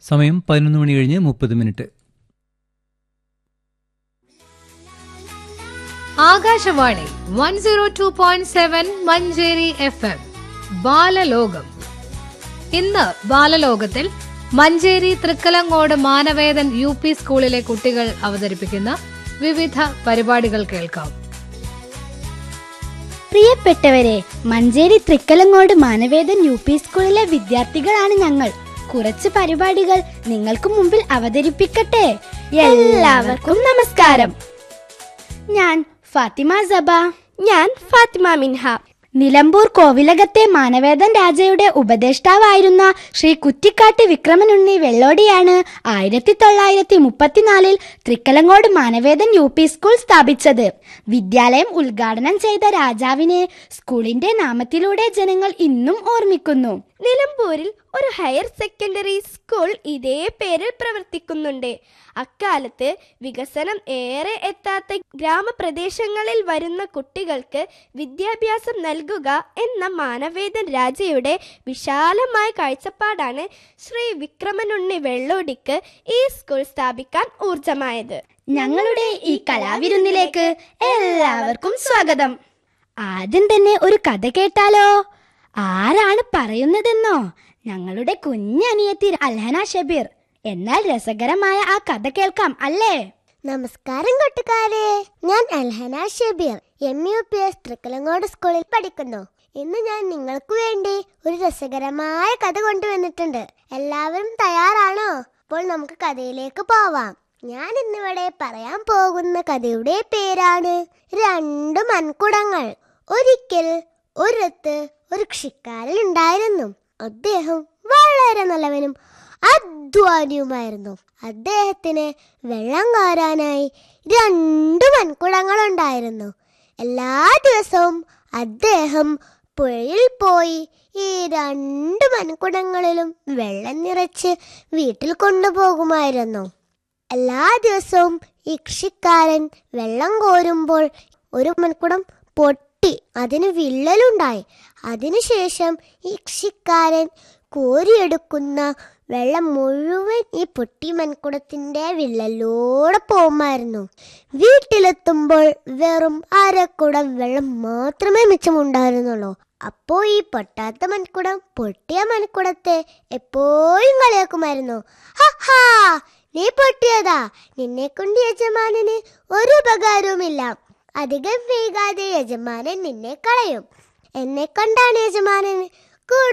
സമയം പതിനൊന്ന് മണി കഴിഞ്ഞ് മുപ്പത് minute Akashvani one zero two point seven Manjeri F M ബാലലോകം ഇന്ന് ബാലലോകത്തിൽ മഞ്ചേരി തൃക്കലങ്ങോട് മാനവേദൻ യു പി സ്കൂളിലെ കുട്ടികൾ അവതരിപ്പിക്കുന്ന വിവിധ പരിപാടികൾ കേൾക്കാം പ്രിയപ്പെട്ടവരെ മഞ്ചേരി തൃക്കലങ്ങോട് മാനവേദൻ യു പി സ്കൂളിലെ വിദ്യാർത്ഥികളാണ് ഞങ്ങൾ കുറച്ച് പരിപാടികൾ നിങ്ങൾക്ക് മുമ്പിൽ അവതരിപ്പിക്കട്ടെ എല്ലാവർക്കും നമസ്കാരം ഞാൻ ഫാത്തിമ സബ ഞാൻ ഫാത്തിമ മിൻഹ നിലമ്പൂർ കോവിലകത്തെ മാനവേദൻ രാജയുടെ ഉപദേഷ്ടാവായിരുന്ന ശ്രീ കുറ്റിക്കാട്ട് വിക്രമനുണ്ണി വെള്ളോടിയാണ് ആയിരത്തി തൊള്ളായിരത്തി മുപ്പത്തിനാലിൽ Thrikkalangode Manavedan U P school സ്ഥാപിച്ചത് വിദ്യാലയം ഉദ്ഘാടനം ചെയ്ത രാജാവിനെ സ്കൂളിന്റെ നാമത്തിലൂടെ ജനങ്ങൾ ഇന്നും ഓർമ്മിക്കുന്നു നിലമ്പൂരിൽ ഒരു ഹയർ സെക്കൻഡറി സ്കൂൾ ഇതേ പേരിൽ പ്രവർത്തിക്കുന്നുണ്ട് അക്കാലത്ത് വികസനം ഏറെ എത്താത്ത ഗ്രാമപ്രദേശങ്ങളിൽ വരുന്ന കുട്ടികൾക്ക് വിദ്യാഭ്യാസം നൽകുക എന്ന മാനവേദൻ രാജയുടെ വിശാലമായ കാഴ്ചപ്പാടാണ് ശ്രീ വിക്രമനുണ്ണി വെള്ളോടിക്ക് ഈ സ്കൂൾ സ്ഥാപിക്കാൻ ഊർജമായത് ഞങ്ങളുടെ ഈ കലാവിരുന്നിലേക്ക് എല്ലാവർക്കും സ്വാഗതം ആദ്യം തന്നെ ഒരു കഥ കേട്ടാലോ ആരാണ് പറയുന്നതെന്നോ ഞങ്ങളുടെ കുഞ്ഞനിയത്തി അൽഹന ഷബീർ എന്നാൽ രസകരമായ ആ കഥ കേൾക്കാം അല്ലേ നമസ്കാരം കൂട്ടുകാരെ ഞാൻ Alhana Shabeer M U P S Thrikkalangode സ്കൂളിൽ പഠിക്കുന്നു ഇന്ന് ഞാൻ നിങ്ങൾക്ക് വേണ്ടി ഒരു രസകരമായ കഥ കൊണ്ടുവന്നിട്ടുണ്ട് എല്ലാവരും തയ്യാറാണോ അപ്പോൾ നമുക്ക് കഥയിലേക്ക് പോവാം ഞാൻ ഇന്നിവിടെ പറയാൻ പോകുന്ന കഥയുടെ പേരാണ് രണ്ട് മൺകുടങ്ങൾ ഒരിക്കൽ ഒരിടത്ത് ഒരു കൃഷിക്കാരൻ ഉണ്ടായിരുന്നു അദ്ദേഹം വളരെ നല്ലവനും അധ്വാനിയുമായിരുന്നു അദ്ദേഹത്തിന് വെള്ളം കോരാനായി രണ്ട് മൺകുടങ്ങൾ ഉണ്ടായിരുന്നു എല്ലാ ദിവസവും അദ്ദേഹം പുഴയിൽ പോയി ഈ രണ്ട് മൺകുടങ്ങളിലും വെള്ളം നിറച്ച് വീട്ടിൽ കൊണ്ടുപോകുമായിരുന്നു എല്ലാ ദിവസവും ഈ കൃഷിക്കാരൻ വെള്ളം കോരുമ്പോൾ ഒരു മൺകുടം പൊട്ടി അതിന് വിള്ളലുണ്ടായി അതിനുശേഷം ഈ കൃഷിക്കാരൻ കോരിയെടുക്കുന്ന വെള്ളം മുഴുവൻ ഈ പൊട്ടി മൺകുടത്തിന്റെ വിള്ളലിലൂടെ പോകുമായിരുന്നു വീട്ടിലെത്തുമ്പോൾ വെറും അരക്കുടം വെള്ളം മാത്രമേ മിച്ചമുണ്ടായിരുന്നുള്ളൂ അപ്പോ ഈ പൊട്ടാത്ത മൺകുടം പൊട്ടിയ മൺകുടത്തെ എപ്പോഴും കളിയാക്കുമായിരുന്നു ഹാ നീ പൊട്ടിയതാ നിന്നെ കൊണ്ട് യജമാനന് ഒരു ഉപകാരവുമില്ല അധികം വൈകാതെ യജമാനൻ നിന്നെ കളയും എന്നെ കൊണ്ടാണ് യജമാനൻ